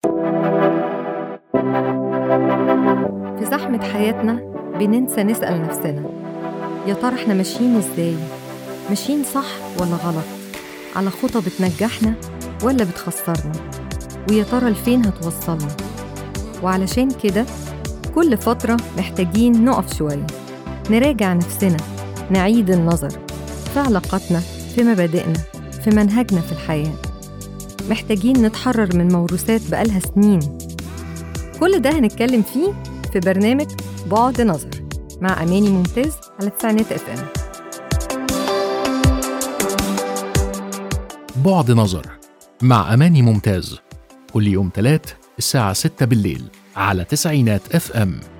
في زحمة حياتنا بننسى نسأل نفسنا يا ترى احنا ماشيين ازاي؟ ماشيين صح ولا غلط؟ على خطى بتنجحنا ولا بتخسرنا؟ ويا ترى لفين هتوصلنا؟ وعلشان كده كل فترة محتاجين نقف شوية نراجع نفسنا نعيد النظر في علاقاتنا في مبادئنا في منهجنا في الحياة محتاجين نتحرر من موروثات بقالها سنين كل ده هنتكلم فيه في برنامج بعد نظر مع أماني ممتاز على تسعينات اف ام بعد نظر مع أماني ممتاز كل يوم تلات الساعة 6 بالليل على تسعينات اف ام